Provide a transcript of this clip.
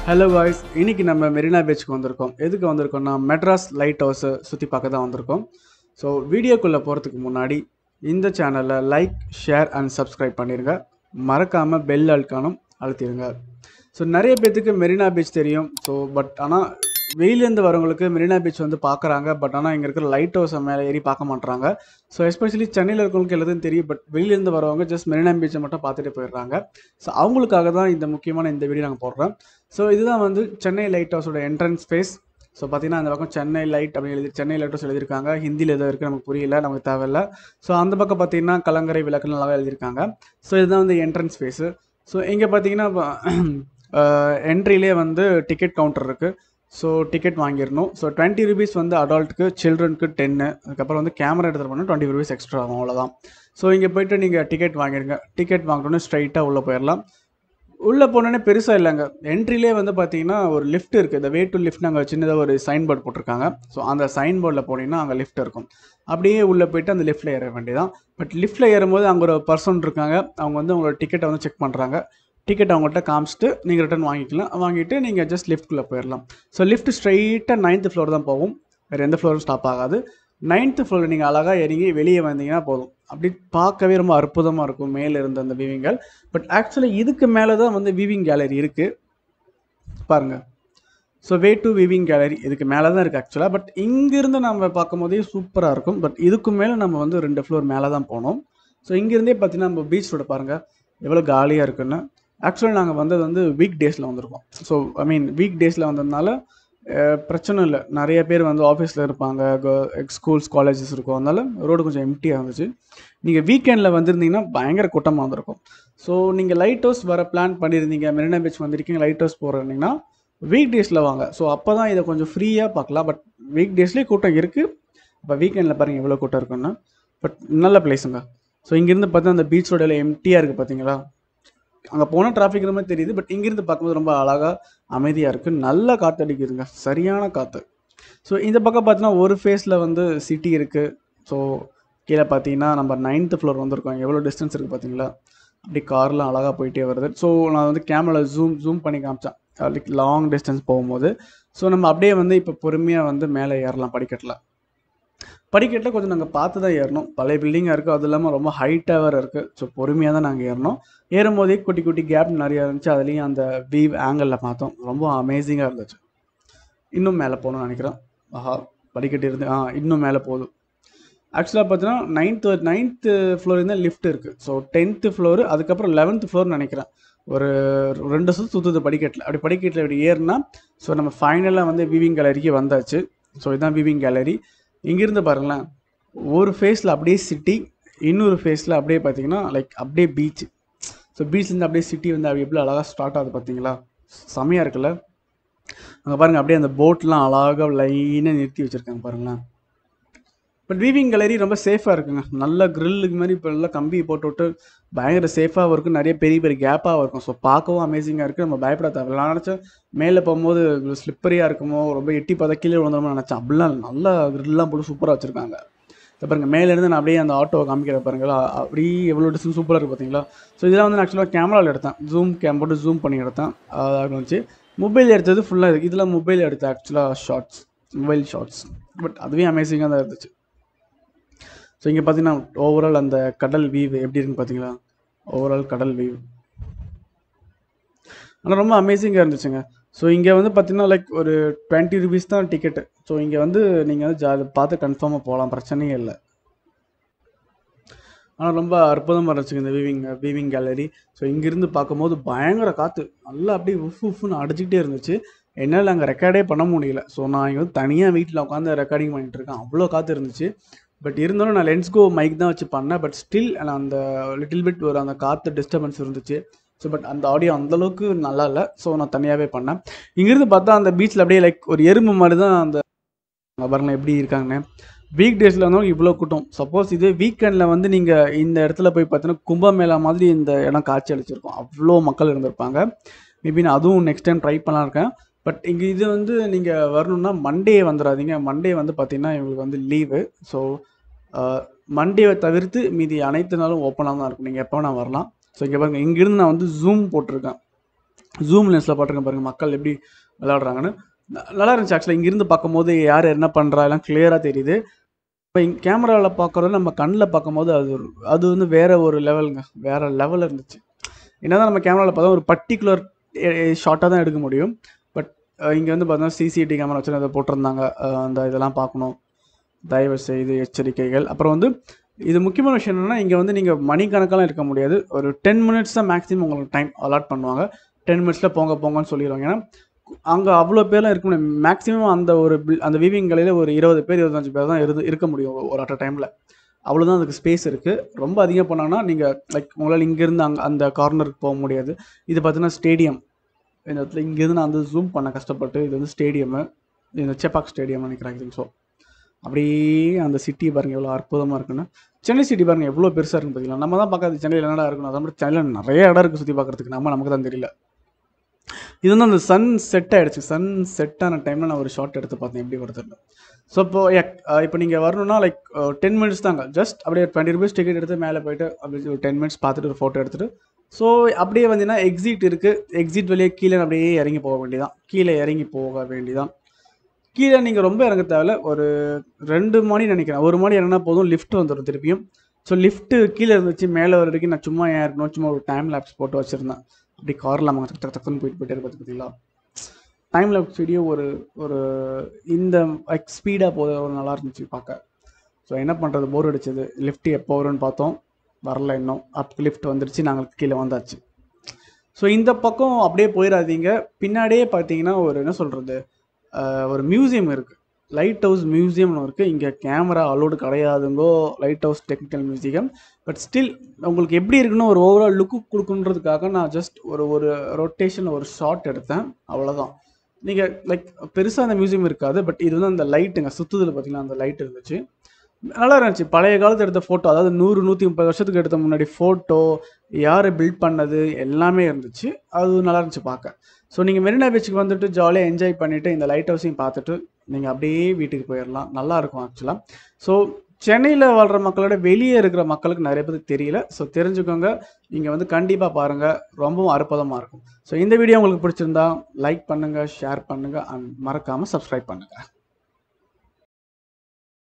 Hello guys இன்னைக்கு நம்ம மெரினா பீச்சுக்கு வந்திருக்கோம் எதுக்கு வந்திருக்கோம்னா மெட்ராஸ் லைட் ஹவுஸை சுற்றி பார்க்க தான் வந்திருக்கோம் ஸோ வீடியோக்குள்ளே போகிறதுக்கு முன்னாடி இந்த சேனலை லைக் ஷேர் அண்ட் சப்ஸ்கிரைப் பண்ணிடுங்க மறக்காமல் பெல் அழுக்கானும் அழுத்திடுங்க ஸோ நிறைய பேர்த்துக்கு மெரினா பீச் தெரியும் ஸோ பட் ஆனால் வெளியிலேருந்து வரவங்களுக்கு மெரினா பீச் வந்து பார்க்குறாங்க பட் ஆனால் இங்கே இருக்கிற லைட் ஹவுஸை மேலே ஏறி பார்க்க மாட்றாங்க ஸோ எஸ்பெஷலி சென்னையில் இருக்கவங்களுக்கு எல்லாத்தையும் தெரியும் பட் வெளியிலேருந்து வரவங்க ஜஸ்ட் மெரினா பீச்சை மட்டும் பார்த்துட்டு போயிடுறாங்க ஸோ அவங்களுக்காக தான் இந்த முக்கியமான இந்த வீடியோ நாங்கள் போடுறோம் ஸோ இதுதான் வந்து சென்னை லைட் ஹவுஸோட என்ட்ரன்ஸ் ஸ்பேஸ் ஸோ பார்த்தீங்கன்னா அந்த பக்கம் சென்னை லைட் அப்படின்னு எழுதி சென்னை லைட் ஹவுஸ் எழுதியிருக்காங்க ஹிந்தியில் எதோ இருக்குது நமக்கு புரியல நமக்கு தேவையில்ல ஸோ அந்த பக்கம் பார்த்தீங்கன்னா கலங்கரை விளக்கு நல்லாவே எழுதியிருக்காங்க ஸோ இதுதான் வந்து என்ட்ரன்ஸ் ஸ்பேஸு ஸோ இங்கே பார்த்தீங்கன்னா என்ட்ரிலே வந்து டிக்கெட் கவுண்டர் இருக்குது ஸோ டிக்கெட் வாங்கிடணும் ஸோ டுவெண்ட்டி ருபீஸ் வந்து அடால்ட்டுக்கு சில்ட்ரனுக்கு டென்னு அதுக்கப்புறம் வந்து கேமரா எடுத்துகிட்டு போனால் டுவெண்ட்டி ருபீஸ் எக்ஸ்ட்ரா ஆகும் அவ்வளோதான் ஸோ இங்கே போயிட்டு நீங்கள் டிக்கெட் வாங்கிடுங்க டிக்கெட் வாங்கினோன்னே ஸ்ட்ரைட்டாக உள்ளே போயிடலாம் உள்ளே போனோடனே பெருசாக இல்லைங்க என்ட்ரிலே வந்து பார்த்தீங்கன்னா ஒரு லிஃப்ட் இருக்குது இந்த வே டு லிஃப்ட் அங்கே சின்னதாக ஒரு சைன் போர்டு போட்டிருக்காங்க ஸோ அந்த சைன் போர்டில் போனீங்கன்னா அங்கே லிஃப்ட் இருக்கும் அப்படியே உள்ளே போயிட்டு அந்த லிஃப்ட்டில் ஏற வேண்டியதான் பட் லிஃப்ட்டில் ஏறும்போது அங்கே ஒரு பர்சன் இருக்காங்க அவங்க வந்து உங்களோட டிக்கெட்டை வந்து செக் பண்ணுறாங்க டிக்கெட் அவங்கள்ட்ட காமிச்சிட்டு நீங்கள் ரிட்டர்ன் வாங்கிக்கலாம் வாங்கிட்டு நீங்கள் ஜஸ்ட் லிஃப்ட்குள்ளே போயிடலாம் ஸோ லிஃப்ட் ஸ்ட்ரைட்டாக நைன்த் ஃப்ளோர் தான் போகும் வேறு எந்த ஃப்ளோரும் ஸ்டாப் ஆகாது நைன்த்து ஃப்ளோரில் நீங்கள் அழகாக இறங்கி வெளியே வந்தீங்கன்னா போதும் அப்படி பார்க்கவே ரொம்ப அற்புதமாக இருக்கும் மேலே இருந்த அந்த வீவிங்கள் பட் ஆக்சுவலி இதுக்கு மேலே தான் வந்து வீவிங் கேலரி இருக்குது பாருங்கள் so way to viewing gallery இதுக்கு மேலே தான் இருக்குது ஆக்சுவலாக பட் இங்கேருந்து நம்ம பார்க்கும்போதே சூப்பராக இருக்கும் பட் இதுக்கு மேலே நம்ம வந்து ரெண்டு ஃப்ளோர் மேலே தான் போனோம் ஸோ இங்கேருந்தே பார்த்தீங்கன்னா நம்ம பீச் ரோட பாருங்கள் எவ்வளோ காலியாக இருக்குன்னு ஆக்சுவலாக நாங்கள் வந்தது வந்து வீக் டேஸில் வந்திருக்கோம் ஸோ ஐ மீன் வீக் டேஸில் வந்ததுனால அஹ், பிரச்சனை இல்லை நிறைய பேர் வந்து ஆஃபீஸில் இருப்பாங்க ஸ்கூல்ஸ் காலேஜஸ் இருக்கும் அதனால ரோடு கொஞ்சம் எம்டியாக இருந்துச்சு நீங்கள் வீக்கெண்டில் வந்திருந்தீங்கன்னா பயங்கர கூட்டமாக வந்திருக்கும் ஸோ நீங்கள் லைட் ஹவுஸ் வர பிளான் பண்ணியிருந்தீங்க மெரினா பீச் வந்திருக்கீங்க லைட் ஹவுஸ் போகிறீங்கன்னா வீக் டேஸில் வாங்க ஸோ அப்போ தான் இதை கொஞ்சம் ஃப்ரீயாக பார்க்கலாம் பட் வீக் டேஸ்லேயே கூட்டம் இருக்குது இப்போ வீக்கெண்டில் பாருங்கள் எவ்வளோ கூட்டம் இருக்குன்னு பட் நல்ல பிளேஸுங்க ஸோ இங்கேருந்து பார்த்தா அந்த பீச் ரோடில் எம்டியாக இருக்குது பார்த்தீங்களா அங்கே போனால் டிராஃபிக் மாதிரி தெரியுது பட் இங்கேருந்து பார்க்கும்போது ரொம்ப அழகாக அமைதியாக இருக்குது நல்ல காற்று அடிக்குதுங்க சரியான காற்று ஸோ இந்த பக்கம் பார்த்தீங்கன்னா ஒரு ஃபேஸில் வந்து சிட்டி இருக்குது ஸோ கீழே பார்த்தீங்கன்னா நம்ம நைன்த்து ஃப்ளோர் வந்திருக்கோம் எவ்வளோ டிஸ்டன்ஸ் இருக்குது பார்த்தீங்களா அப்படி கார்லாம் அழகாக போயிட்டே வருது ஸோ நான் வந்து கேமராவில் ஜூம் ஜூம் பண்ணி காமிச்சேன் லைக் லாங் டிஸ்டன்ஸ் போகும்போது ஸோ நம்ம அப்படியே வந்து இப்போ பொறுமையாக வந்து மேலே ஏறலாம் படிக்கட்டில் படிக்கட்டில் கொஞ்சம் நாங்கள் பார்த்து தான் ஏறணும் பழைய பில்டிங்காக இருக்குது அது இல்லாமல் ரொம்ப ஹைட்டாக வேறு இருக்குது ஸோ பொறுமையாக தான் நாங்கள் ஏறினோம் ஏறும்போதே குட்டி குட்டி கேப் நிறையா இருந்துச்சு அதுலேயும் அந்த வீவ் ஆங்கிளில் பார்த்தோம் ரொம்ப அமேசிங்காக இருந்துச்சு இன்னும் மேலே போகணும்னு நினைக்கிறேன் ஆஹா படிக்கட்டு இருந்து ஆ இன்னும் மேலே போதும் ஆக்சுவலாக பார்த்தீங்கன்னா நைன்த்து நைன்த்து ஃப்ளோர் இருந்தால் லிஃப்ட் இருக்குது ஸோ டென்த்து ஃப்ளோரு அதுக்கப்புறம் லெவன்த்து ஃப்ளோர் நினைக்கிறேன் ஒரு ரெண்டு சுற்று சுற்றுது படிக்கட்டில் அப்படி படிக்கட்டில் இப்படி ஏறினா ஸோ நம்ம ஃபைனலாக வந்து வீவிங் கேலரிக்கு வந்தாச்சு ஸோ இதுதான் வீவிங் கேலரி இங்கேருந்து பாருங்களேன் ஒரு ஃபேஸில் அப்படியே சிட்டி இன்னொரு ஃபேஸில் அப்படியே பார்த்தீங்கன்னா லைக் அப்படியே பீச் ஸோ பீச்லேருந்து அப்படியே சிட்டி வந்து அப்படி எப்படி அழகாக ஸ்டார்ட் ஆகுது பார்த்தீங்களா செமையாக இருக்குல்ல அங்கே பாருங்கள் அப்படியே அந்த போட்லாம் அழகாக லைனாக நிறுத்தி வச்சுருக்காங்க பாருங்களேன் பட் வீவிங் கேலரி ரொம்ப சேஃபாக இருக்குங்க நல்ல கிரில்லுக்கு மாதிரி இப்போ எல்லாம் கம்பி போட்டு விட்டு பயங்கர சேஃபாகவும் இருக்கும் நிறைய பெரிய பெரிய கேப்பாகவும் இருக்கும் ஸோ பார்க்கவும் அமேசிங்காக இருக்குது நம்ம பயப்பட தேவையில்ல நான் நினச்சேன் மேலே போகும்போது ஸ்லிப்பரியாக இருக்குமோ ரொம்ப எட்டி பார்த்தா கீழே விழுந்துருமோ நினச்சேன் அப்படிலாம் இல்லை. நல்லா கிரில்லாம் போட்டு சூப்பராக வச்சுருக்காங்க இப்போ பாருங்க மேலேருந்து நான் அப்படியே அந்த ஆட்டோவை காமிக்கிறேன் பாருங்களா அப்படியே எவ்வளோ டிஸ்டன்ஸ் சூப்பராக இருக்குது பார்த்தீங்களா ஸோ இதெல்லாம் வந்து நான் ஆக்சுவலாக கேமராவில் எடுத்தேன் ஜூம் கேம் போட்டு ஜூம் பண்ணி எடுத்தேன் அதாக இருந்துச்சு மொபைல் எடுத்தது ஃபுல்லாக இருக்குது இதில் மொபைல் எடுத்தேன் ஆக்சுவலாக ஷார்ட்ஸ் மொபைல் ஷார்ட்ஸ் பட் அதுவே அமேசிங்காக தான் இருந்துச்சு ஸோ இங்கே பார்த்தீங்கன்னா ஓவரால் அந்த கடல் வீவ் எப்படி இருக்குன்னு பார்த்தீங்களா ஓவரால் கடல் வீவ் ஆனால் ரொம்ப அமேசிங்காக இருந்துச்சுங்க ஸோ இங்கே வந்து பார்த்தீங்கன்னா லைக் ஒரு டுவெண்ட்டி ருபீஸ் தான் டிக்கெட்டு ஸோ இங்கே வந்து நீங்கள் வந்து ஜா பார்த்து கன்ஃபார்மாக போகலாம் பிரச்சனையே இல்லை ஆனால் ரொம்ப அற்புதமாக இருந்துச்சுங்க இந்த வீவிங் வீவிங் கேலரி ஸோ இங்கேருந்து பார்க்கும்போது பயங்கர காற்று நல்லா அப்படியே உஃப் உஃப்னு அடிச்சுக்கிட்டே இருந்துச்சு என்னால் அங்கே ரெக்கார்டே பண்ண முடியல ஸோ நான் இங்கே வந்து தனியாக வீட்டில் உட்காந்து ரெக்கார்டிங் பண்ணிட்டு இருக்கேன் அவ்வளோ காற்று இருந்துச்சு பட் இருந்தாலும் நான் லென்ஸ்கோ மைக் தான் வச்சு பண்ணேன் பட் ஸ்டில் அந்த லிட்டில் பிட் ஒரு அந்த காற்று டிஸ்டர்பன்ஸ் இருந்துச்சு ஸோ பட் அந்த ஆடியோ அந்தளவுக்கு நல்லா இல்லை ஸோ நான் தனியாகவே பண்ணேன் இங்கேருந்து பார்த்தா அந்த பீச்சில் அப்படியே லைக் ஒரு எறும்பு மாதிரி தான் அந்த அங்க பாருங்களேன் எப்படி இருக்காங்கன்னு வீக் டேஸில் வந்தாலும் இவ்வளோ கூட்டம் சப்போஸ் இதே வீக்கெண்டில் வந்து நீங்கள் இந்த இடத்துல போய் பார்த்தீங்கன்னா கும்பமேளா மாதிரி இந்த இடம் காட்சி அளிச்சிருக்கும் அவ்வளோ மக்கள் இருந்திருப்பாங்க மேபி நான் அதுவும் நெக்ஸ்ட் டைம் ட்ரை பண்ணலாம் இருக்கேன் பட் இங்கே இது வந்து நீங்கள் வரணும்னா மண்டே வந்துடாதீங்க மண்டே வந்து பார்த்தீங்கன்னா இவங்களுக்கு வந்து லீவு ஸோ மண்டேவை தவிர்த்து மீதி அனைத்து நாளும் ஓப்பனாக தான் இருக்கும் நீங்கள் எப்போ வேணால் வரலாம் ஸோ இங்கே பாருங்கள் இங்கேருந்து நான் வந்து ஜூம் போட்டிருக்கேன் ஜூம் லென்ஸில் பாட்டுருங்க பாருங்கள் மக்கள் எப்படி விளையாடுறாங்கன்னு ந- நல்லா இருந்துச்சு ஆக்சுவலாக இங்கேருந்து பார்க்கும்போது யார் என்ன பண்ணுறா எல்லாம் கிளியராக தெரியுது இப்போ இங்கே கேமராவில் பார்க்குறது நம்ம கண்ணில் பார்க்கும்போது அது ஒரு அது வந்து வேற ஒரு லெவலுங்க வேற லெவலில் இருந்துச்சு என்னதான் நம்ம கேமராவில் பார்த்தா ஒரு பர்டிகுலர் ஷார்ட்டாக தான் எடுக்க முடியும் பட் இங்கே வந்து பார்த்தோன்னா சிசிடி கேமரா வச்சு அதை போட்டிருந்தாங்க அஹ் அந்த இதெல்லாம் பார்க்கணும் தயவு செய்து எச்சரிக்கைகள் அப்புறம் வந்து இது முக்கியமான விஷயம் என்னென்னா இங்கே வந்து நீங்கள் மணிக்கணக்கெல்லாம் இருக்க முடியாது ஒரு டென் மினிட்ஸ் தான் மேக்ஸிமம் உங்களுக்கு டைம் அலாட் பண்ணுவாங்க டென் மினிட்ஸில் போங்க போங்கன்னு சொல்லிடுவாங்க ஏன்னா அங்கே அவ்வளோ பேர்லாம் இருக்க முடியும் மேக்ஸிமம் அந்த ஒரு buil- அந்த வீவிங் கலையில் ஒரு இருபது பேர் இருபத்தஞ்சு பேர் தான் இருந்து இருக்க முடியும் ஒரு அட் டைமில் அவ்வளோதான் அதுக்கு ஸ்பேஸ் இருக்குது ரொம்ப அதிகம் போனாங்கன்னா நீங்கள் லைக் உங்களால் இங்கேருந்து அங்கே அந்த கார்னருக்கு போக முடியாது இது பார்த்தீங்கன்னா ஸ்டேடியம் இந்த இடத்துல இங்கேருந்து நான் வந்து ஜூம் பண்ண கஷ்டப்பட்டு இது வந்து ஸ்டேடியமு இந்த செப்பாக் ஸ்டேடியம் நினைக்கிறேன் ஸோ அப்படியே அந்த சிட்டி பாருங்க எவ்வளோ அற்புதமாக இருக்குன்னு சென்னை சிட்டி பாருங்க எவ்வளோ பெருசாக இருக்குன்னு பார்த்தீங்களா நம்ம தான் பார்க்காது சென்னையில் என்னடா இருக்கணும் அதை மாதிரி சென்னையில் நிறைய இடம் இருக்குது சுற்றி பார்க்கறதுக்கு நம்ம நமக்கு தான் தெரியல இது வந்து அந்த சன் செட் ஆயிடுச்சு சன் செட் ஆன டைமில் நான் ஒரு ஷார்ட் எடுத்து பார்த்தேன் எப்படி வருதுன்னு ஸோ இப்போ இப்போ நீங்கள் வரணும்னா லைக் டென் மினிட்ஸ் தாங்க ஜஸ்ட் அப்படியே டுவெண்ட்டி ருபீஸ் டிக்கெட் எடுத்து மேலே போயிட்டு அப்படி ஒரு டென் மினிட்ஸ் பார்த்துட்டு ஒரு ஃபோட்டோ எடுத்துட்டு ஸோ அப்படியே வந்தீங்கன்னா எக்ஸிட் இருக்குது எக்ஸிட் வெளியே கீழே அப்படியே இறங்கி போக வேண்டியதான் கீழே இறங்கி போக வேண்டியதான் கீழே நீங்கள் ரொம்ப இறங்க தேவையில்ல ஒரு ரெண்டு மணி நினைக்கிறேன் ஒரு மணி இறங்கினா போதும் லிஃப்ட் வந்துடும் திருப்பியும் ஸோ லிஃப்ட்டு கீழே இருந்துச்சு மேலே வர வரைக்கும் நான் சும்மா ஏன் இருக்கணும் சும்மா ஒரு டைம் லேப்ஸ் போட்டு வச்சுருந்தேன் அப்படி காரில் அவங்க டக்கு டக்கு டக்குன்னு போயிட்டு போயிட்டே இருப்பது பார்த்தீங்களா டைம் லேப்ஸ் வீடியோ ஒரு ஒரு இந்த லைக் ஸ்பீடாக போத ஒரு நல்லா இருந்துச்சு பார்க்க ஸோ என்ன பண்ணுறது போர் அடிச்சது லிஃப்ட் எப்போ வரும்னு பார்த்தோம் வரல இன்னும் அப் லிஃப்ட் வந்துருச்சு நாங்கள் கீழே வந்தாச்சு ஸோ இந்த பக்கம் அப்படியே போயிடாதீங்க பின்னாடியே பார்த்தீங்கன்னா ஒரு என்ன சொல்கிறது ஒரு மியூசியம் இருக்குது லைட் ஹவுஸ் மியூசியம்னு இருக்குது இங்கே கேமரா அலோடு கிடையாதுங்கோ light house technical museum but still உங்களுக்கு எப்படி இருக்குன்னு ஒரு ஓவரால் லுக்கு கொடுக்குன்றதுக்காக நான் ஜஸ்ட் ஒரு ஒரு ரொட்டேஷன் ஒரு ஷாட் எடுத்தேன் அவ்வளோதான் நீங்கள் லைக் பெருசாக அந்த மியூசியம் இருக்காது பட் இது வந்து அந்த லைட்டுங்க சுற்றுதல் பார்த்தீங்கன்னா அந்த லைட் இருந்துச்சு நல்லா இருந்துச்சு பழைய காலத்து எடுத்த ஃபோட்டோ அதாவது நூறு நூற்றி முப்பது வருஷத்துக்கு எடுத்த முன்னாடி ஃபோட்டோ யார் பில்ட் பண்ணது எல்லாமே இருந்துச்சு அது நல்லா இருந்துச்சு பார்க்க ஸோ நீங்கள் மெரினா பீச்சுக்கு வந்துட்டு ஜாலியாக என்ஜாய் பண்ணிவிட்டு இந்த லைட் ஹவுஸையும் பார்த்துட்டு நீங்கள் அப்படியே வீட்டுக்கு போயிடலாம் நல்லா இருக்கும் ஆக்சுவலாக ஸோ சென்னையில் வாழ்கிற மக்களோட வெளியே இருக்கிற மக்களுக்கு நிறைய பேருக்கு தெரியல ஸோ தெரிஞ்சுக்கோங்க நீங்கள் வந்து கண்டிப்பாக பாருங்கள் ரொம்பவும் அற்புதமாக இருக்கும் ஸோ இந்த வீடியோ உங்களுக்கு பிடிச்சிருந்தா லைக் பண்ணுங்கள் ஷேர் பண்ணுங்கள் அண்ட் மறக்காமல் சப்ஸ்கிரைப் பண்ணுங்கள்